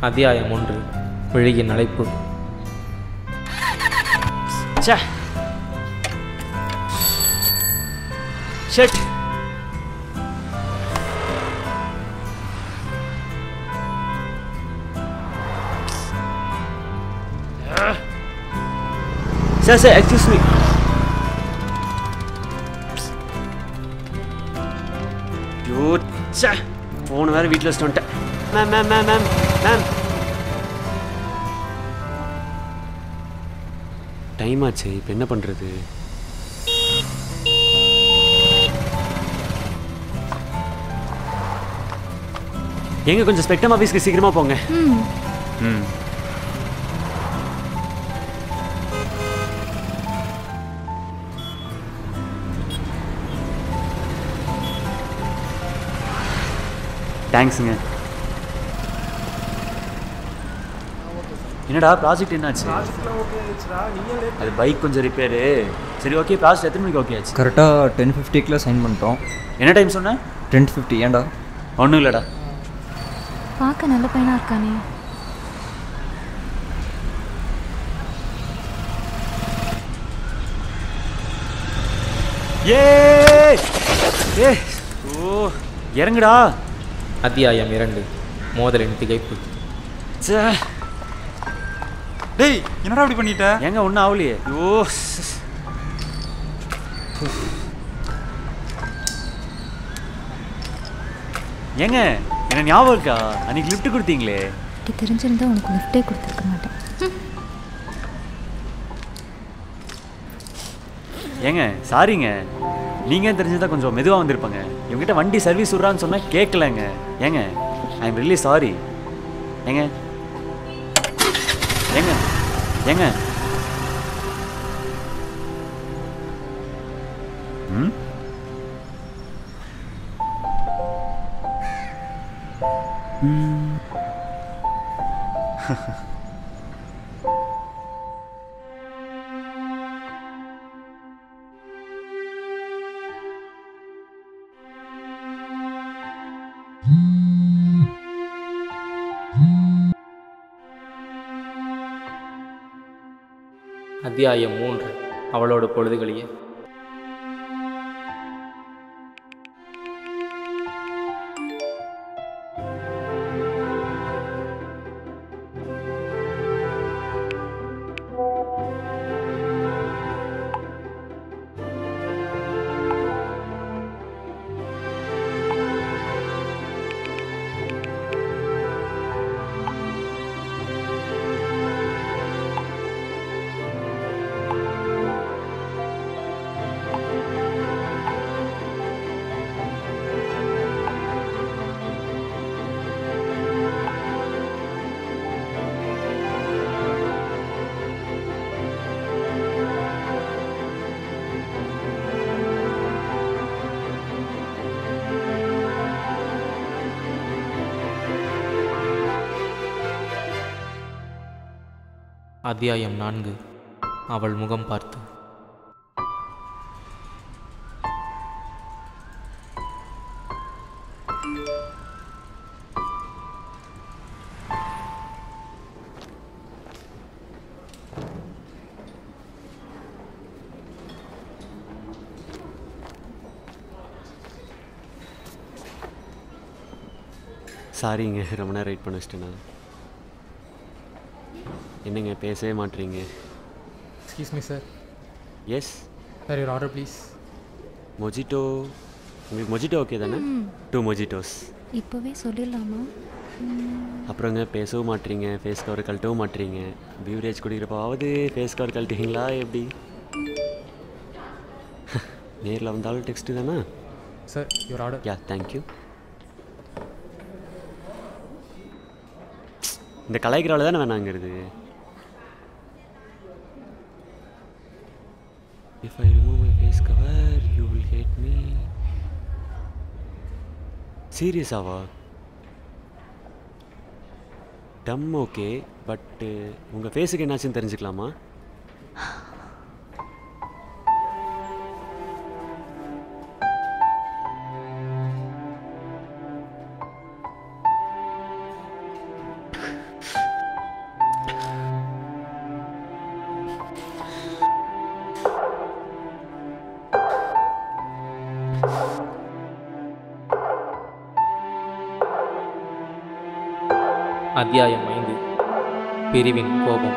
அத்தியாயம் ஒன்று விழியின் அழைப்பு ச்சே shit sir sir excuse me ஐயோ ச்சே ஃபோனை வேறு வீட்டில் வச்சுட்டு வந்துட்டேன் ma'am ma'am ma'am ma'am ma'am time ஆச்சு இப்போ என்ன பண்ணுறது எங்க கொஞ்சம் ஸ்பெக்டம் ஆஃபீஸ்க்கு சீக்கிரமா போங்க ம் தேங்க்ஸுங்க என்னடா ப்ராஜெக்ட் என்னாச்சு அது பைக் கொஞ்சம் ரிப்பேரு சரி ஓகே ப்ராஜெக்ட் எத்தனை மணிக்கு ஓகே ஆச்சு கரெக்டாக டென் ஃபிஃப்டிக்குலாம் சைன் பண்ணிட்டோம் என்ன டைம் சொன்னேன் டென் ஃபிஃப்டி ஏன்டா ஒன்றும் இல்லைடா பார்க்க நல்ல பையனா இருக்கானே ஏ ஏ ஓ இறங்குடா அத்தியாயம் இரண்டு மோதலின் திகைப்பு ச்சே டேய் என்னடா அப்படி பண்ணிட்ட ஏங்க ஒன்றும் ஆகலையே ஐயோ ஸ். ஏங்க என்ன ஞாபகம் இருக்கா அன்னைக்கு லிஃப்ட் கொடுத்தீங்களே இப்படி தெரிஞ்சிருந்தா உனக்கு லிஃப்டே கொடுத்துருக்க மாட்டேன் ஏங்க சாரிங்க நீங்க தெரிஞ்சதா கொஞ்சம் மெதுவாக வந்திருப்பாங்க இவங்ககிட்ட வண்டி சர்வீஸ் விட்றான்னு சொன்னா கேட்கலங்க ஏங்க ஐ எம் ரியலி சாரி ஏங்க ஏங்க ஏங்க ம் ம். அத்தியாயம் மூன்று அவளோட பொழுதுகளியே அத்தியாயம் நான்கு அவள் முகம் பார்த்து சாரிங்க ரொம்ப நேரம் வெயிட் பண்ண வச்சிட்டேனா என்னங்க பேசவே மாட்றீங்க Excuse me, sir. Yes Sir, your order, please. Mojito உங்களுக்கு மொஜிட்டோ ஓகே தானே டூ மொஜிட்டோஸ் இப்போவே சொல்லிடலாமா அப்புறங்க பேசவும் மாட்றீங்க ஃபேஸ் கவர் கழட்டவும் மாட்றீங்க பீவரேஜ் குடிக்கிறப்பாவது ஃபேஸ் கவர் கழட்டுவீங்களா எப்படி நேரில் வந்தாலும் டெக்ஸ்ட்டு தானே Sir, your order. Ya thank you இந்த கலாய்க்கிறால தானே வேணாங்கிறது if I remove my face cover you will hate me சீரியஸாவா டம் ஓகே பட்டு உங்கள் ஃபேஸுக்கு என்னாச்சுன்னு தெரிஞ்சுக்கலாமா அத்தியாயம் ஐந்து பிரிவின் கோபம்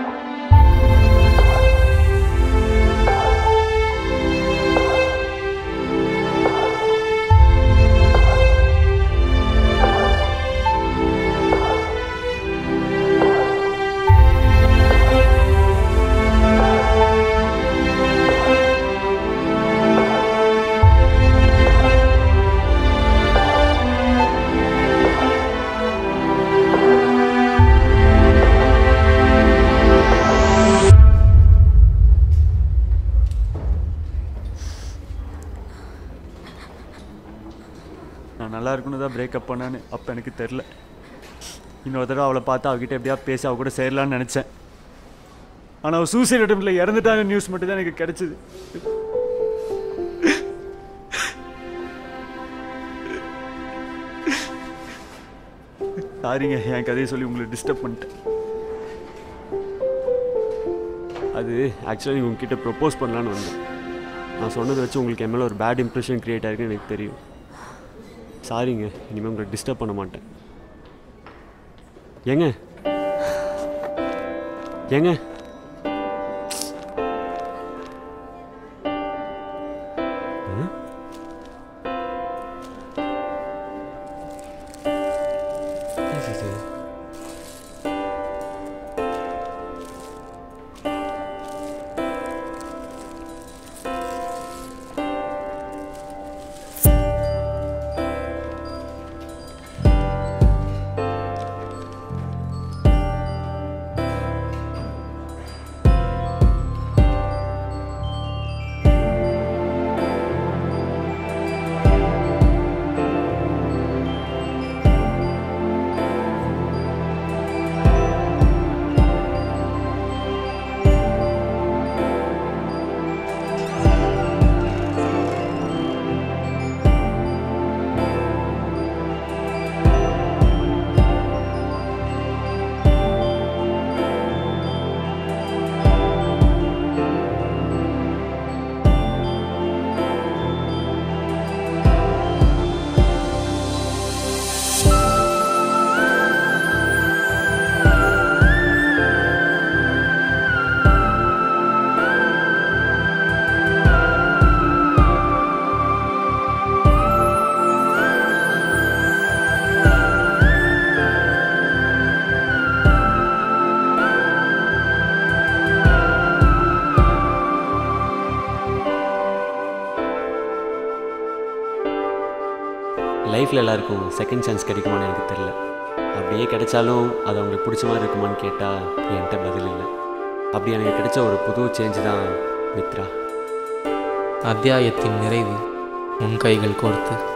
நான் நல்லா இருக்கணும் தான் பிரேக்கப் பண்ணான்னு அப்போ எனக்கு தெரில இன்னொரு தடவை அவளை பார்த்து அவகிட்ட எப்படியா பேசி அவ கூட சேரலான்னு நினச்சேன் ஆனால் அவள் சூசைட் அட்டம்ல இறந்துட்டாங்க நியூஸ் மட்டும் தான் எனக்கு கிடைச்சிது சாரிங்க என் கதையை சொல்லி உங்களை டிஸ்டர்ப் பண்ணிட்டேன் அது ஆக்சுவலாக உங்ககிட்ட ப்ரப்போஸ் பண்ணலான்னு வந்தேன் நான் சொன்னதை வச்சு உங்களுக்கு என் மேலே ஒரு பேட் இம்ப்ரெஷன் க்ரியேட் ஆயிருக்குன்னு எனக்கு தெரியும் சாரிங்க இனிமேல் உங்களை டிஸ்டர்ப் பண்ண மாட்டேன் ஏங்க ஏங்க ம்? Yes, yes, yes. லைஃப்பில் எல்லாருக்கும் செகண்ட் சான்ஸ் கிடைக்குமான்னு எனக்கு தெரில அப்படியே கிடைச்சாலும் அது அவங்களுக்கு பிடிச்ச மாதிரி இருக்குமான்னு கேட்டால் என்கிட்ட பதில் இல்லை அப்படி எனக்கு கிடைச்ச ஒரு புது சேஞ்ச் தான் மித்ரா அத்தியாயத்தின் நிறைவு உன் கைகள் கோர்த்து